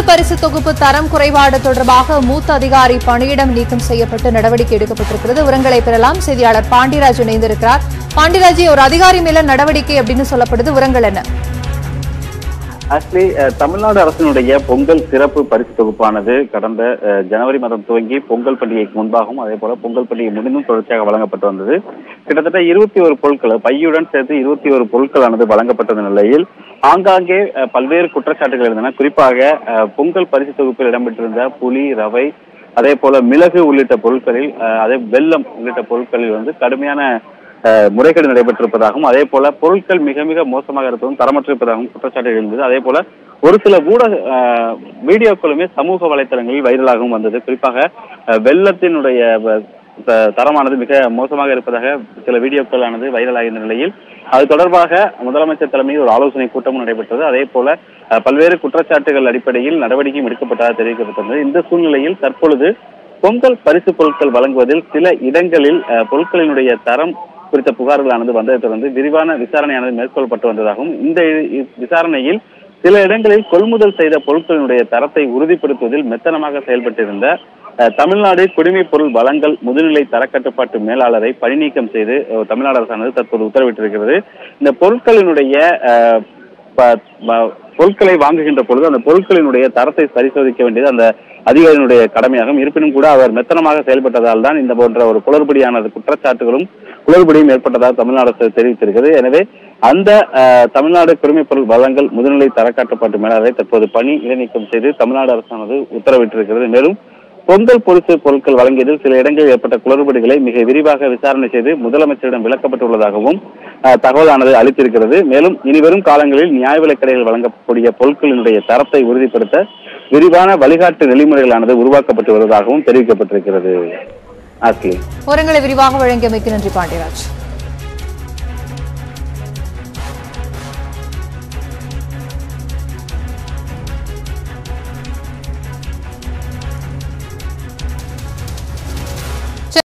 பொங்கல் பரிசு தொகுப்பு தரம் குறைபாடு தொடர்பாக மூத்த அதிகாரி பணியிடம் நீக்கம் செய்யப்பட்டு நடவடிக்கை எடுக்கப்பட்டிருக்கிறது விவரங்களை பெறலாம் செய்தியாளர் பாண்டியராஜ் இணைந்திருக்கிறார் பாண்டியராஜ் ஒரு அதிகாரி மேல நடவடிக்கை அப்படின்னு சொல்லப்படுது விவரங்கள் என்ன ஆக்சுவலி தமிழ்நாடு அரசினுடைய பொங்கல் சிறப்பு பரிசு தொகுப்பானது கடந்த அஹ், ஜனவரி மாதம் துவங்கி பொங்கல் பண்டிகைக்கு முன்பாகவும் அதே போல பொங்கல் பண்டிகை முடிந்தும் தொடர்ச்சியாக வழங்கப்பட்டு வந்தது கிட்டத்தட்ட இருபத்தி ஒரு பொருட்கள் பையுடன் சேர்த்து இருபத்தி ஒரு பொருட்களானது வழங்கப்பட்டது நிலையில் ஆங்காங்கே அஹ், பல்வேறு குற்றச்சாட்டுகள் இருந்தன குறிப்பாக அஹ், பொங்கல் பரிசு தொகுப்பில் இடம்பெற்றிருந்த புலி ரவை அதே போல மிளகு உள்ளிட்ட பொருட்களில் அஹ், அதே வெல்லம் உள்ளிட்ட பொருட்களில் வந்து கடுமையான அஹ், முறைகேடு நடைபெற்றிருப்பதாகவும் அதே போல பொருட்கள் மிக மிக மோசமாக இருப்பதும் தரமற்றிருப்பதாகவும் குற்றச்சாட்டு இருந்தது அதே போல ஒரு சில ஊடக அஹ், வீடியோக்களுமே சமூக வலைத்தளங்களில் வைரலாகவும் வந்தது குறிப்பாக அஹ், வெள்ளத்தினுடைய வ- த- தரமானது மிக மோசமாக இருப்பதாக சில வீடியோக்களானது வைரலாகிய நிலையில் அது தொடர்பாக முதலமைச்சர் தலைமையில் ஒரு ஆலோசனை கூட்டமும் நடைபெற்றது அதே போல அஹ், பல்வேறு குற்றச்சாட்டுகள் அடிப்படையில் நடவடிக்கையும் எடுக்கப்பட்டதாக தெரிவிக்கப்பட்டிருந்தது இந்த சூழ்நிலையில் தற்பொழுது பொங்கல் பரிசு பொருட்கள் வழங்குவதில் சில இடங்களில் அஹ், பொருட்களினுடைய தரம் குறித்த புகார்களானது வந்ததை தொடர்ந்து விரிவான விசாரணையானது மேற்கொள்ளப்பட்டு வந்ததாகவும் இந்த இ- விசாரணையில் சில இடங்களில் கொள்முதல் செய்த பொருட்களினுடைய தரத்தை உறுதிப்படுத்துவதில் மெத்தனமாக செயல்பட்டிருந்த அஹ், தமிழ்நாடு குடிமைப் பொருள் வழங்கல் முதுநிலை தரக்கட்டுப்பாட்டு மேலாளரை பணி நீக்கம் செய்து அஹ், தமிழ்நாடு அரசானது தற்போது உத்தரவிட்டிருக்கிறது இந்த பொருட்களினுடைய அஹ், ப- ப- பொருட்களை வாங்குகின்ற பொழுது அந்த பொருட்களினுடைய தரத்தை பரிசோதிக்க வேண்டியது அந்த அதிகாரியினுடைய கடமையாகும் இருப்பினும் கூட அவர் மெத்தனமாக செயல்பட்டதால் தான் இந்த போன்ற ஒரு குளறுபடியானது குற்றச்சாட்டுகளும் குளறுபடியும் ஏற்பட்டதாக தமிழ்நாடு அரசு தெரிவித்திருக்கிறது எனவே அந்த அஹ், தமிழ்நாடு குடிமைப் பொருள் வழங்கல் முதுநிலை தரக்காட்டுப்பாட்டு மேலாளரை தற்போது பணி இடைநீக்கம் செய்து தமிழ்நாடு அரசானது உத்தரவிட்டிருக்கிறது மேலும் பொங்கல் பொரிசு பொருட்கள் வழங்கியதில் சில இடங்களில் ஏற்பட்ட குளறுபடிகளை மிக விரிவாக விசாரணை செய்து முதலமைச்சரிடம் விளக்கப்பட்டுள்ளதாகவும் அஹ், தகவலானது அளித்திருக்கிறது மேலும் இனிவரும் காலங்களில் நியாய விலைக் கடைகள் வழங்கக்கூடிய பொருட்களினுடைய தரத்தை உறுதிப்படுத்த விரிவான வழிகாட்டு நெறிமுறைகளானது உருவாக்கப்பட்டு வருவதாகவும் தெரிவிக்கப்பட்டிருக்கிறது ஆஸ்லி விவரங்களை விரிவாக வழங்கியமைக்கு நன்றி பாண்டியராஜ்